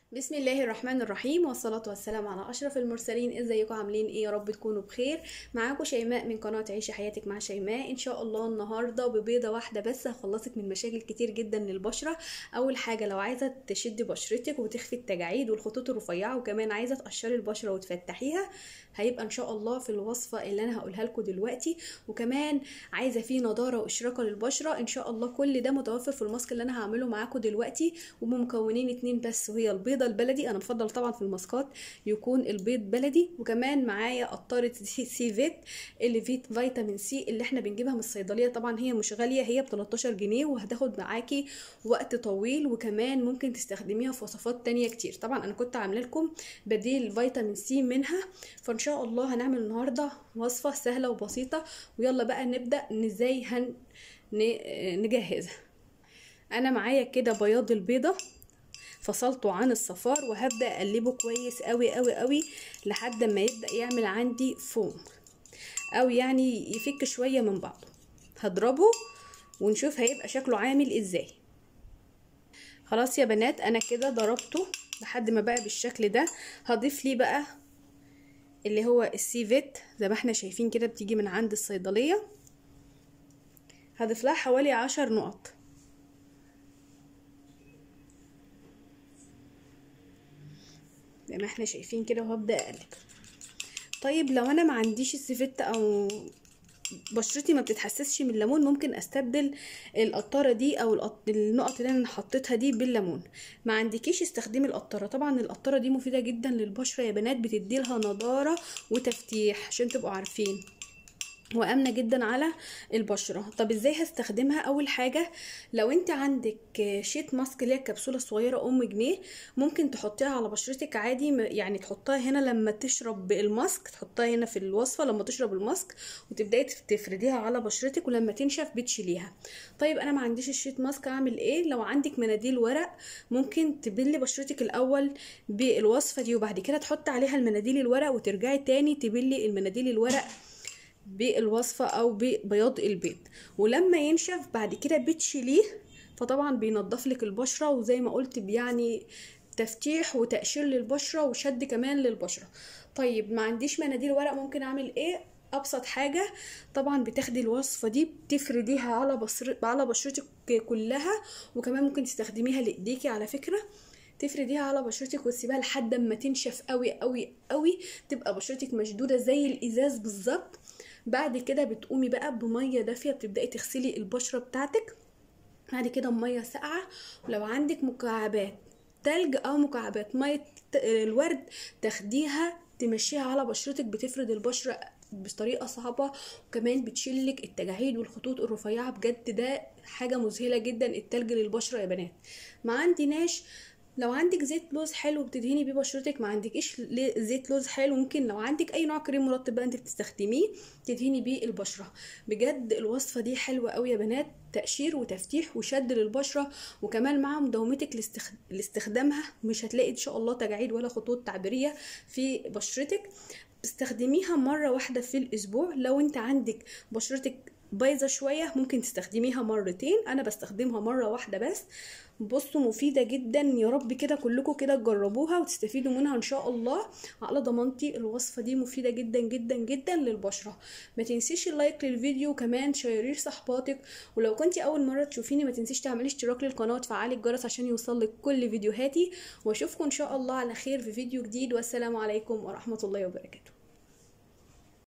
بسم الله الرحمن الرحيم والصلاة والسلام على أشرف المرسلين ازيكم عاملين ايه يا رب تكونوا بخير معاكم شيماء من قناة عيشي حياتك مع شيماء ان شاء الله النهاردة ببيضة واحدة بس هخلصك من مشاكل كتير جدا للبشرة اول حاجة لو عايزة تشدي بشرتك وتخفي التجاعيد والخطوط الرفيعة وكمان عايزة تقشري البشرة وتفتحيها هيبقى ان شاء الله في الوصفة اللي انا هقولها لكم دلوقتي وكمان عايزة فيه نضارة واشراقة للبشرة ان شاء الله كل ده متوفر في الماسك اللي انا هعمله معاكم دلوقتي وبمكونين اتنين بس وهي البيضة البلدي انا بفضل طبعا في الماسكات يكون البيض بلدي وكمان معايا قطاره سي فيت اللي فيت فيتامين سي اللي احنا بنجيبها من الصيدليه طبعا هي مش غاليه هي ب 13 جنيه وهتاخد معاكي وقت طويل وكمان ممكن تستخدميها في وصفات تانية كتير طبعا انا كنت عامله لكم بديل فيتامين سي منها فان شاء الله هنعمل النهارده وصفه سهله وبسيطه ويلا بقى نبدا ازاي هن نجهزها انا معايا كده بياض البيضه فصلته عن الصفار وهبدا اقلبه كويس قوي قوي قوي لحد ما يبدا يعمل عندي فوم او يعني يفك شويه من بعضه هضربه ونشوف هيبقى شكله عامل ازاي خلاص يا بنات انا كده ضربته لحد ما بقى بالشكل ده هضيف ليه بقى اللي هو السيفيت زي ما احنا شايفين كده بتيجي من عند الصيدليه هضيف لها حوالي عشر نقط زي ما احنا شايفين كده وهبدا اقلب طيب لو انا ما عنديش السيفيت او بشرتي ما بتتحسسش من الليمون ممكن استبدل القطاره دي او النقط اللي انا حطيتها دي بالليمون ما عندكيش استخدمي القطاره طبعا القطاره دي مفيده جدا للبشره يا بنات بتدي لها نضاره وتفتيح عشان تبقوا عارفين وامنه جدا على البشره طب ازاي هستخدمها اول حاجه لو انت عندك شيت ماسك اللي هي الكبسوله الصغيره ام جنيه ممكن تحطيها على بشرتك عادي يعني تحطها هنا لما تشرب الماسك تحطها هنا في الوصفه لما تشرب الماسك وتبداي تفرديها على بشرتك ولما تنشف بتشيليها طيب انا ما عنديش الشيت ماسك اعمل ايه لو عندك مناديل ورق ممكن تبلي بشرتك الاول بالوصفه دي وبعد كده تحطي عليها المناديل الورق وترجعي تاني تبلي المناديل الورق بالوصفة أو ببياض البيض ولما ينشف بعد كده بتشيليه فطبعا بينضف لك البشرة وزي ما قلت يعني تفتيح وتقشير للبشرة وشد كمان للبشرة طيب ما عنديش مناديل ورق ممكن أعمل إيه ابسط حاجه طبعا بتاخدي الوصفه دي بتفرديها على بصر... على بشرتك كلها وكمان ممكن تستخدميها لايديكي على فكره تفرديها على بشرتك وتسيبها لحد ما تنشف قوي قوي قوي تبقى بشرتك مشدوده زي الازاز بالظبط بعد كده بتقومي بقى بميه دافيه بتبداي تغسلي البشره بتاعتك بعد كده بميه ساقعه ولو عندك مكعبات تلج او مكعبات ميه الورد تاخديها تمشيها على بشرتك بتفرد البشره بطريقه صعبه وكمان بتشيلك التجاعيد والخطوط الرفيعه بجد ده حاجه مذهله جدا التلج للبشره يا بنات ما عندناش لو عندك زيت لوز حلو بتدهني بيه بشرتك ما عندكيش زيت لوز حلو ممكن لو عندك اي نوع كريم مرطب بقى انت بتستخدميه تدهني بيه البشره بجد الوصفه دي حلوه قوي يا بنات تقشير وتفتيح وشد للبشره وكمان مع مداومتك لاستخ... لاستخدامها مش هتلاقي ان شاء الله تجاعيد ولا خطوط تعبيريه في بشرتك استخدميها مره واحده في الاسبوع لو انت عندك بشرتك بايظه شويه ممكن تستخدميها مرتين انا بستخدمها مره واحده بس بصوا مفيدة جدا يا رب كده كلكم كده تجربوها وتستفيدوا منها ان شاء الله على ضمانتي الوصفة دي مفيدة جدا جدا جدا للبشرة ما تنسيش اللايك للفيديو كمان شيريه صحباتك ولو كنتي اول مرة تشوفيني ما تنسيش تعملي اشتراك للقناة وتفعلي الجرس عشان يوصلك كل فيديوهاتي واشوفكم ان شاء الله على خير في فيديو جديد والسلام عليكم ورحمة الله وبركاته